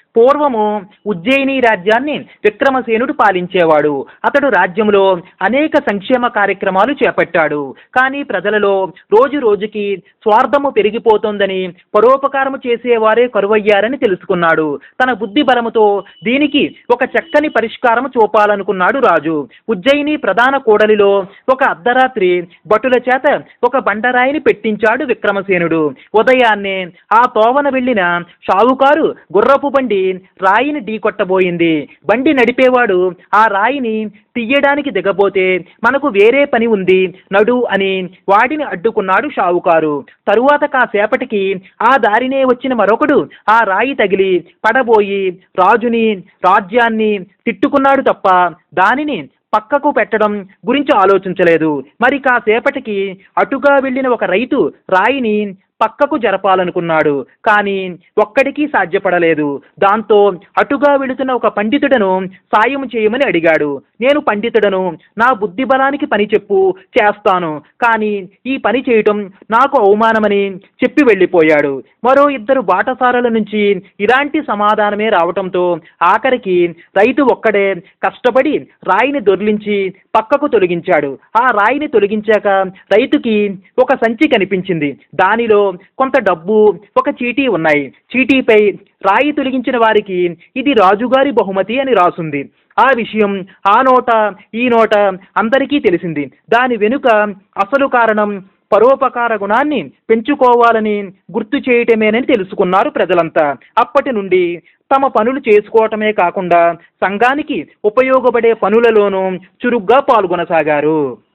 పూర్వము ఉజ్జయిని రాజ్యాన్ని విక్రమసేనుడు పాలించేవాడు అతడు రాజ్యంలో అనేక సంక్షేమ కార్యక్రమాలు చేపట్టాడు కానీ ప్రజలలో రోజు రోజుకి స్వార్థము పెరిగిపోతోందని పరోపకారము చేసేవారే కరువయ్యారని తెలుసుకున్నాడు తన బుద్ధి బలముతో దీనికి ఒక చక్కని పరిష్కారం చూపాలనుకున్నాడు రాజు ఉజ్జయిని ప్రధాన కూడలిలో ఒక అర్ధరాత్రి భటుల చేత ఒక బండరాయిని పెట్టించాడు విక్రమసేనుడు ఉదయాన్నే ఆ తోవన వెళ్ళిన షావుకారు గుర్రపు బండి రాయిని ఢీకొట్టబోయింది బండి నడిపేవాడు ఆ రాయిని తీయడానికి దిగబోతే మనకు వేరే పని ఉంది నడు అని వాడిని అడ్డుకున్నాడు షావుకారు తరువాత కాసేపటికి ఆ దారినే వచ్చిన మరొకడు ఆ రాయి తగిలి పడబోయి రాజుని రాజ్యాన్ని తిట్టుకున్నాడు తప్ప దానిని పక్కకు పెట్టడం గురించి ఆలోచించలేదు మరి కాసేపటికి అటుగా వెళ్ళిన ఒక రైతు రాయిని పక్కకు జరపాలనుకున్నాడు కానీ ఒక్కడికి సాధ్యపడలేదు దాంతో అటుగా వెళుతున్న ఒక పండితుడను సాయం చేయమని అడిగాడు నేను పండితుడను నా బుద్ధి బలానికి పని చెప్పు చేస్తాను కానీ ఈ పని చేయటం నాకు అవమానమని చెప్పి వెళ్ళిపోయాడు మరో ఇద్దరు బాటసారుల నుంచి ఇలాంటి సమాధానమే రావటంతో ఆఖరికి రైతు ఒక్కడే కష్టపడి రాయిని దొర్లించి పక్కకు తొలగించాడు ఆ రాయిని తొలగించాక రైతుకి ఒక సంచి కనిపించింది దానిలో కొంత డబ్బు ఒక చీటీ ఉన్నాయి చీటీపై రాయి తొలగించిన వారికి ఇది రాజుగారి బహుమతి అని రాసుంది ఆ విషయం ఆ నోట ఈ నోట అందరికీ తెలిసింది దాని వెనుక అసలు కారణం పరోపకార గుణాన్ని పెంచుకోవాలని గుర్తు చేయటమేనని తెలుసుకున్నారు ప్రజలంతా అప్పటి నుండి తమ పనులు చేసుకోవటమే కాకుండా సంఘానికి ఉపయోగపడే పనులలోనూ చురుగ్గా పాల్గొనసాగారు